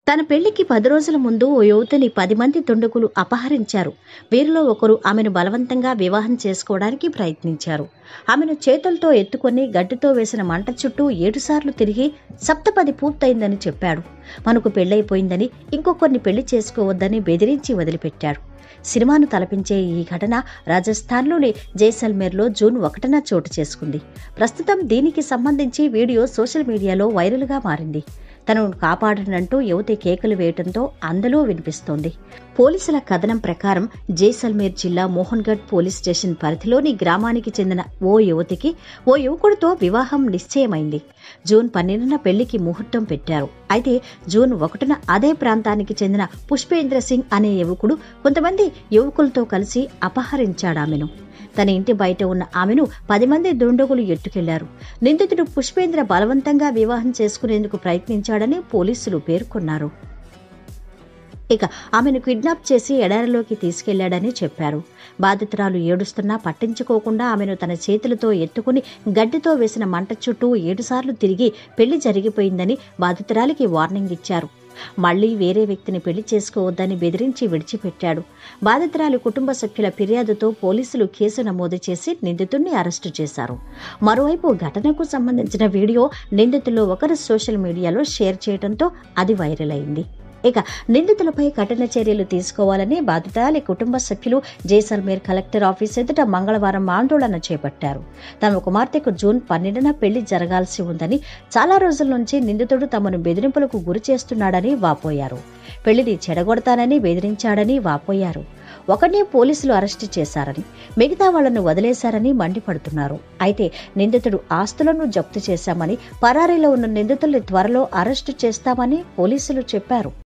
తన పెళ్లికి పది రోజుల ముందు ఓ యువతిని పది మంది దుండగులు అపహరించారు వీరిలో ఒకరు ఆమెను బలవంతంగా వివాహం చేసుకోవడానికి ప్రయత్నించారు ఆమెను చేతులతో ఎత్తుకొని గడ్డితో వేసిన మంట చుట్టూ ఏడుసార్లు తిరిగి సప్తపది పూర్తయిందని చెప్పాడు మనకు పెళ్ళైపోయిందని ఇంకొకరిని పెళ్లి చేసుకోవద్దని బెదిరించి వదిలిపెట్టాడు సినిమాను తలపించే ఈ ఘటన రాజస్థాన్లోని జైసల్మేర్లో జూన్ ఒకటిన చోటు చేసుకుంది ప్రస్తుతం దీనికి సంబంధించి వీడియో సోషల్ మీడియాలో వైరల్గా మారింది తనను కాపాడనంటూ యువతి కేకలు వేయడంతో అందులో వినిపిస్తోంది పోలీసుల కథనం ప్రకారం జైసల్మేర్ జిల్లా మోహన్గఢ్ పోలీస్ స్టేషన్ పరిధిలోని గ్రామానికి చెందిన ఓ యువతికి ఓ యువకుడితో వివాహం నిశ్చయమైంది జూన్ పన్నెండున పెళ్లికి ముహూర్తం పెట్టారు అయితే జూన్ ఒకటిన అదే ప్రాంతానికి చెందిన పుష్పేంద్ర సింగ్ అనే యువకుడు కొంతమంది యువకులతో కలిసి అపహరించాడామెను తన ఇంటి బయట ఉన్న ఆమెను పది మంది దుండగులు ఎట్టుకెళ్లారు నిందితుడు పుష్పేంద్ర బలవంతంగా వివాహం చేసుకునేందుకు ప్రయత్నించాడని పోలీసులు పేర్కొన్నారు ఇక ఆమెను కిడ్నాప్ చేసి ఎడారిలోకి తీసుకెళ్లాడని చెప్పారు బాధితురాలు ఏడుస్తున్నా పట్టించుకోకుండా ఆమెను తన చేతులతో ఎత్తుకుని గడ్డితో వేసిన మంట చుట్టూ ఏడుసార్లు తిరిగి పెళ్లి జరిగిపోయిందని బాధితురాలికి వార్నింగ్ ఇచ్చారు మళ్లీ వేరే వ్యక్తిని పెళ్లి చేసుకోవద్దని బెదిరించి విడిచిపెట్టాడు బాధితురాలి కుటుంబ సభ్యుల ఫిర్యాదుతో పోలీసులు కేసు నమోదు చేసి నిందితుడిని అరెస్టు చేశారు మరోవైపు ఘటనకు సంబంధించిన వీడియో నిందితుల్లో ఒకరు సోషల్ మీడియాలో షేర్ చేయడంతో అది వైరల్ అయింది ఇక నిందితులపై కఠిన చర్యలు తీసుకోవాలని బాధితురాలి కుటుంబ సభ్యులు జైసల్మేర్ కలెక్టర్ ఆఫీస్ ఎదుట మంగళవారం ఆందోళన చేపట్టారు తమ కుమార్తెకు జూన్ పన్నెండున పెళ్లి జరగాల్సి ఉందని చాలా రోజుల నుంచి నిందితుడు తమను బెదిరింపులకు గురి చేస్తున్నాడని వాపోయారు పెళ్లిని చెడగొడతానని బెదిరించాడని వాపోయారు ఒకరిని పోలీసులు అరెస్టు చేశారని మిగతా వాళ్లను వదిలేశారని మండిపడుతున్నారు అయితే నిందితుడు ఆస్తులను జప్తు చేశామని పరారీలో ఉన్న నిందితుల్ని త్వరలో అరెస్టు చేస్తామని పోలీసులు చెప్పారు